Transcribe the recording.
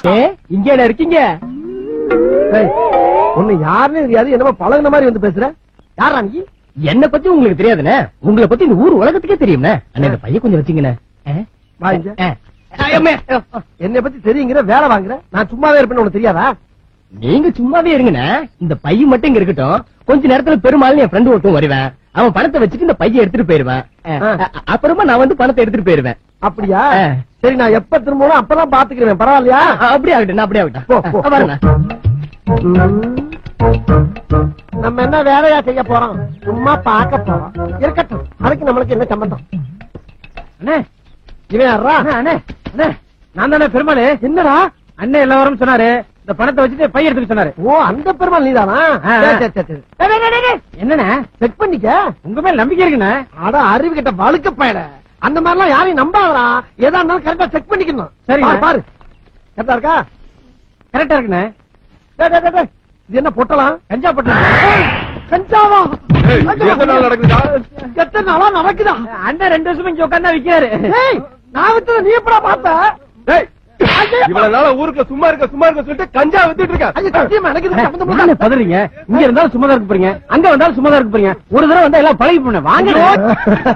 இங்க என்ன இருக்கீங்க ஏய், உன்னை யாருன்னு தெரியாது என்னமோ பழகுன மாதிரி வந்து பேசுற யாரா நீ என்ன பத்தி உங்களுக்கு தெரியாதுண்ணே உங்களை பத்தி இந்த ஊர் உலகத்துக்கே தெரியும்ண்ணே அண்ணே இந்த பையன் கொஞ்சம் வச்சுங்கண்ணே ஆ? வா இங்க. ஆ. ஐயம்மே. என்னை பத்தி தெரியுங்கிற வேலை வாங்குற நான் சும்மாவே இருப்பேன்னு உனக்கு தெரியாதா நீங்க சும்மாவே இருங்கண்ணே இந்த பையன் மட்டும் இங்க இருக்கட்டும் கொஞ்ச நேரத்துல பெருமாள் என் ஃப்ரெண்டு ஒருத்தன் வருவேன் அவன் பணத்தை வச்சுட்டு இந்த பையன் எடுத்துட்டு போயிருவேன் ஆ. அ- அப்புறமா நான் வந்து பணத்தை எடுத்துட்டு போயிருவேன் அப்படியா ஆ. சரி நான் எப்ப திரும்பணும் அப்பதான் பாத்துக்கிறேன் பரவாயில்லையா ஆ, அப்படியே ஆகட்டும் நான் அப்படியே ஆகட்டும் போ, போ, ஆ, வரேண்ணே. நம்ம என்ன வேலையா செய்ய போறோம் சும்மா பார்க்க போறோம் இருக்கட்டும் அதுக்கு நம்மளுக்கு என்ன சம்பந்தம் அண்ணே இவன் யாரா அண்ணே, அண்ணே அண்ணே நான் தானே பெருமாள் என்னடா அண்ணே எல்லாரும் சொன்னாரு இந்த பணத்தை வச்சுட்டு பை எடுத்துக்க சொன்னாரு ஓ அந்த பெருமாள் நீதானா ஆ, ஆ. சரி, சரி, சரி, சரி. என்னண்ணே செக் பண்ணிக்க உங்க மேல நம்பிக்கை இருக்குண்ணே அட அறிவு கிட்ட வழுக்க பயல அந்த மாதிரி எல்லாம் யாரையும் நம்பாதடா எதா இருந்தாலும் கரெக்டா செக் பண்ணிக்கணும் சரிங்க. பாரு, பாரு கரெக்டா இருக்கா கரெக்டா இருக்குண்ணே டேய், டேய், டேய், டேய். இது என்ன பொட்டலாம் கஞ்சா பட்டம் கஞ்சாவா ஏய், இது எத்தனை நாள் நடக்குதுடா? எத்தனை நாளா நடக்குதா அண்ணன் ரெண்டு வருஷமா இங்க உட்கார்ந்தா விக்கிறாரு ஏய் நான் வித்தத நீ எப்படா பார்த்த டேய், இவ்வளவு நாளா ஊருக்குள்ள சும்மா இருக்க சும்மா இருக்க சொல்லிட்டு கஞ்சா வித்துட்டு இருக்க ஐயோ சத்தியமா எனக்கு இது சம்பந்தம் நானே இல்ல. பதறீங்க இங்க இருந்தாலும் சும்மா தான் இருக்க போறீங்க அங்க வந்தாலும் சும்மா தான் இருக்க போறீங்க ஒரு தடவை வந்தா எல்லாம் பழகி போன வாங்க ஐயோ.